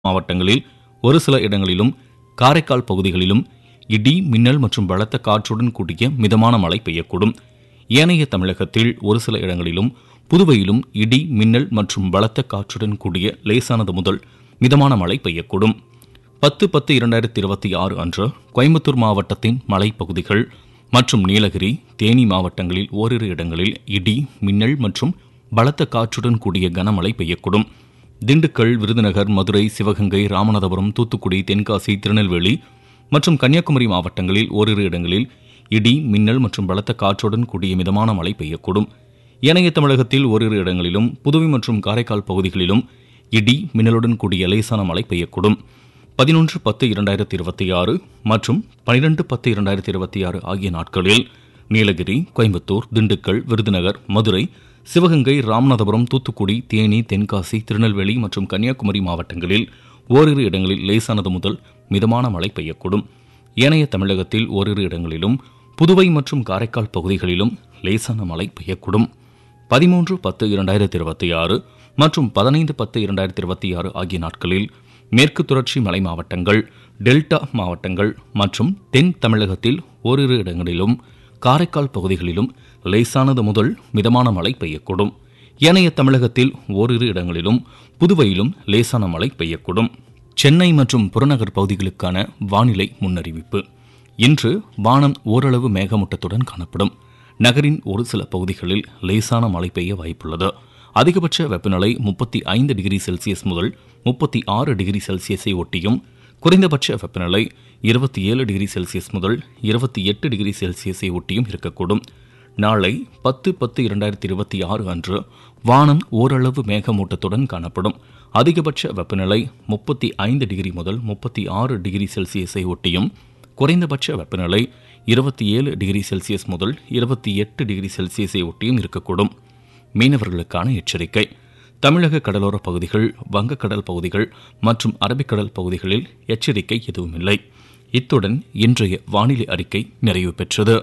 மாவட்டங்களில் ஒரு சில இடங்களிலும் காரைக்கால் பகுதிகளிலும் இடி மின்னல் மற்றும் பலத்த காற்றுடன் கூடிய மிதமான மழை பெய்யக்கூடும் ஏனைய தமிழகத்தில் ஒரு சில இடங்களிலும் புதுவையிலும் இடி மின்னல் மற்றும் பலத்த காற்றுடன் கூடிய லேசானது முதல் மிதமான மழை பெய்யக்கூடும் பத்து பத்து இரண்டாயிரத்தி இருபத்தி ஆறு அன்று கோயம்புத்தூர் மாவட்டத்தின் மலைப்பகுதிகள் மற்றும் நீலகிரி தேனி மாவட்டங்களில் ஓரிரு இடங்களில் இடி மின்னல் மற்றும் பலத்த காற்றுடன் கூடிய கனமழை பெய்யக்கூடும் திண்டுக்கல் விருதுநகர் மதுரை சிவகங்கை ராமநாதபுரம் தூத்துக்குடி தென்காசி திருநெல்வேலி மற்றும் கன்னியாகுமரி மாவட்டங்களில் ஓரிரு இடங்களில் இடி மின்னல் மற்றும் பலத்த காற்றுடன் கூடிய மிதமான மழை பெய்யக்கூடும் ஏனைய தமிழகத்தில் ஓரிரு இடங்களிலும் புதுவை மற்றும் காரைக்கால் பகுதிகளிலும் இடி மின்னலுடன் கூடிய லேசான மழை பெய்யக்கூடும் பதினொன்று பத்து இரண்டாயிரத்தி இருபத்தி ஆறு மற்றும் பனிரெண்டு பத்து இரண்டாயிரத்தி இருபத்தி ஆறு ஆகிய நாட்களில் நீலகிரி கோயம்புத்தூர் திண்டுக்கல் விருதுநகர் மதுரை சிவகங்கை ராமநாதபுரம் தூத்துக்குடி தேனி தென்காசி திருநெல்வேலி மற்றும் கன்னியாகுமரி மாவட்டங்களில் ஓரிரு இடங்களில் லேசானது முதல் மிதமான மழை பெய்யக்கூடும் ஏனைய தமிழகத்தில் ஓரிரு இடங்களிலும் புதுவை மற்றும் காரைக்கால் பகுதிகளிலும் லேசான மழை பெய்யக்கூடும் பதிமூன்று பத்து இரண்டாயிரத்தி இருபத்தி ஆறு மற்றும் பதினைந்து பத்து இரண்டாயிரத்தி இருபத்தி ஆறு ஆகிய நாட்களில் மேற்கு தொடர்ச்சி மலை மாவட்டங்கள் டெல்டா மாவட்டங்கள் மற்றும் தென் தமிழகத்தில் ஓரிரு இடங்களிலும் காரைக்கால் பகுதிகளிலும் லேசானது முதல் மிதமான மழை பெய்யக்கூடும் ஏனைய தமிழகத்தில் ஓரிரு இடங்களிலும் புதுவையிலும் லேசான மழை பெய்யக்கூடும் சென்னை மற்றும் புறநகர் பகுதிகளுக்கான வானிலை முன்னறிவிப்பு இன்று வானம் ஓரளவு மேகமூட்டத்துடன் காணப்படும் நகரின் ஒரு சில பகுதிகளில் லேசான மழை பெய்ய வாய்ப்புள்ளது அதிகபட்ச வெப்பநிலை முப்பத்தி ஐந்து டிகிரி செல்சியஸ் முதல் முப்பத்தி ஆறு டிகிரி செல்சியஸை ஒட்டியும் குறைந்தபட்ச வெப்பநிலை இருபத்தி ஏழு டிகிரி செல்சியஸ் முதல் இருபத்தி எட்டு டிகிரி செல்சியஸை ஒட்டியும் இருக்கக்கூடும் நாளை பத்து பத்து இரண்டாயிரத்தி இருபத்தி ஆறு அன்று வானம் ஓரளவு மேகமூட்டத்துடன் காணப்படும் அதிகபட்ச வெப்பநிலை முப்பத்தி ஐந்து டிகிரி முதல் முப்பத்தி ஆறு டிகிரி செல்சியஸை ஒட்டியும் குறைந்தபட்ச வெப்பநிலை இருபத்தி ஏழு டிகிரி செல்சியஸ் முதல் இருபத்தி எட்டு டிகிரி செல்சியஸை ஒட்டியும் இருக்கக்கூடும் மீனவர்களுக்கான எச்சரிக்கை தமிழக கடலோர பகுதிகள் வங்கக்கடல் பகுதிகள் மற்றும் அரபிக்கடல் பகுதிகளில் எச்சரிக்கை எதுவும் இல்லை இத்துடன் இன்றைய வானிலை அறிக்கை நிறைவு பெற்றது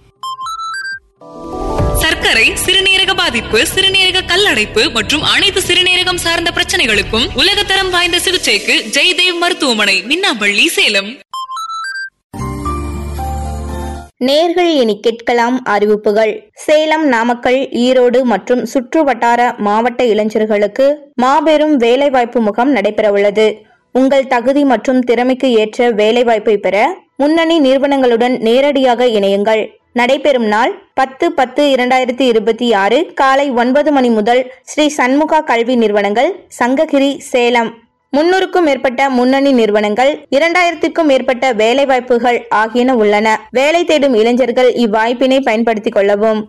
சர்க்கரை சிறுநீரக பாதிப்பு சிறுநீரக கல்லடைப்பு மற்றும் அனைத்து சிறுநீரகம் சார்ந்த பிரச்சனைகளுக்கும் உலகத்தரம் வாய்ந்த சிகிச்சைக்கு ஜெய்தேவ் மருத்துவமனை மின்னாம்பள்ளி சேலம் நேர்கள் இனி கேட்கலாம் அறிவிப்புகள் சேலம் நாமக்கல் ஈரோடு மற்றும் சுற்று வட்டார மாவட்ட இளைஞர்களுக்கு மாபெரும் வேலைவாய்ப்பு முகாம் நடைபெறவுள்ளது உங்கள் தகுதி மற்றும் திறமைக்கு ஏற்ற வேலைவாய்ப்பை பெற முன்னணி நிறுவனங்களுடன் நேரடியாக இணையுங்கள் நடைபெறும் நாள் பத்து பத்து இரண்டாயிரத்தி இருபத்தி ஆறு காலை ஒன்பது மணி முதல் ஸ்ரீ சண்முகா கல்வி நிறுவனங்கள் சங்ககிரி சேலம் முன்னூறுக்கும் மேற்பட்ட முன்னணி நிறுவனங்கள் இரண்டாயிரத்திற்கும் மேற்பட்ட வேலைவாய்ப்புகள் ஆகியன உள்ளன வேலை தேடும் இளைஞர்கள் இவ்வாய்ப்பினை பயன்படுத்திக் கொள்ளவும்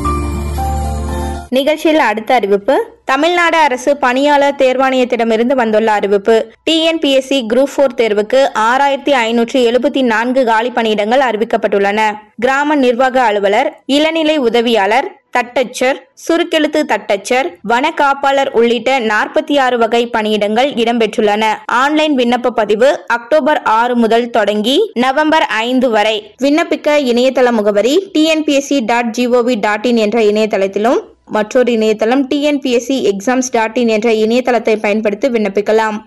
நிகழ்ச்சியில் அடுத்த அறிவிப்பு தமிழ்நாடு அரசு பணியாளர் தேர்வாணையத்திடமிருந்து வந்துள்ள அறிவிப்பு டிஎன்பிஎஸ்சி குரூப் போர் தேர்வுக்கு ஆறாயிரத்தி ஐநூற்றி எழுபத்தி நான்கு காலி பணியிடங்கள் அறிவிக்கப்பட்டுள்ளன கிராம நிர்வாக அலுவலர் இளநிலை உதவியாளர் தட்டச்சர் சுருக்கெழுத்து தட்டச்சர் வன காப்பாளர் உள்ளிட்ட நாற்பத்தி ஆறு வகை பணியிடங்கள் இடம்பெற்றுள்ளன ஆன்லைன் விண்ணப்ப பதிவு அக்டோபர் ஆறு முதல் தொடங்கி நவம்பர் ஐந்து வரை விண்ணப்பிக்க இணையதள முகவரி TNPSC dot GOV dot in என்ற இணையதளத்திலும் மற்றொரு இணையதளம் டிஎன்பிஎஸ்சி எக்ஸாம்ஸ் டாட் இன் என்ற இணையதளத்தை பயன்படுத்தி விண்ணப்பிக்கலாம்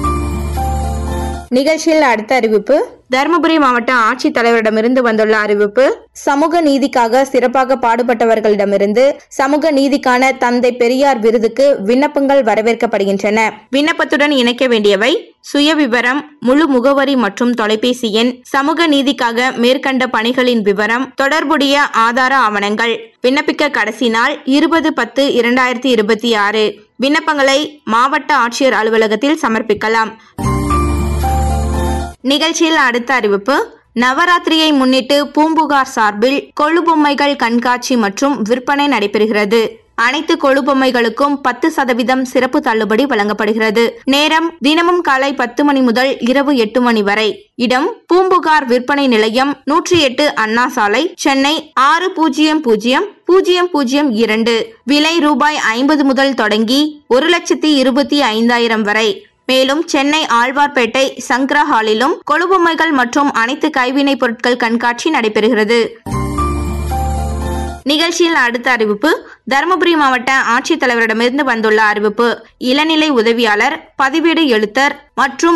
நிகழ்ச்சியில் அடுத்த அறிவிப்பு தருமபுரி மாவட்ட ஆட்சித்தலைவரிடமிருந்து வந்துள்ள அறிவிப்பு சமூக நீதிக்காக சிறப்பாக பாடுபட்டவர்களிடமிருந்து சமூக நீதிக்கான தந்தை பெரியார் விருதுக்கு விண்ணப்பங்கள் வரவேற்கப்படுகின்றன விண்ணப்பத்துடன் இணைக்க வேண்டியவை சுயவிவரம் முழு முகவரி மற்றும் தொலைபேசி எண் சமூக நீதிக்காக மேற்கண்ட பணிகளின் விவரம் தொடர்புடைய ஆதார ஆவணங்கள் விண்ணப்பிக்க கடைசி நாள் இருபது பத்து இரண்டாயிரத்தி இருபத்தி ஆறு விண்ணப்பங்களை மாவட்ட ஆட்சியர் அலுவலகத்தில் சமர்ப்பிக்கலாம் நிகழ்ச்சியில் அடுத்த அறிவிப்பு நவராத்திரியை முன்னிட்டு பூம்புகார் சார்பில் கொழுபொம்மைகள் கண்காட்சி மற்றும் விற்பனை நடைபெறுகிறது அனைத்து கொழுபொம்மைகளுக்கும் பத்து சதவீதம் சிறப்பு தள்ளுபடி வழங்கப்படுகிறது நேரம் தினமும் காலை பத்து மணி முதல் இரவு எட்டு மணி வரை இடம் பூம்புகார் விற்பனை நிலையம் நூற்றி எட்டு அண்ணா சாலை சென்னை ஆறு பூஜ்ஜியம் பூஜ்ஜியம் பூஜ்ஜியம் பூஜ்ஜியம் இரண்டு விலை ரூபாய் ஐம்பது முதல் தொடங்கி ஒரு லட்சத்தி இருபத்தி ஐந்தாயிரம் வரை மேலும் சென்னை ஆழ்வார்பேட்டை சங்கரா ஹாலிலும் கொழுபொம்மைகள் மற்றும் அனைத்து கைவினைப் பொருட்கள் கண்காட்சி நடைபெறுகிறது நிகழ்ச்சியில் அடுத்த அறிவிப்பு தருமபுரி மாவட்ட ஆட்சித்தலைவரிடமிருந்து வந்துள்ள அறிவிப்பு இளநிலை உதவியாளர் பதிவேடு எழுத்தர் மற்றும்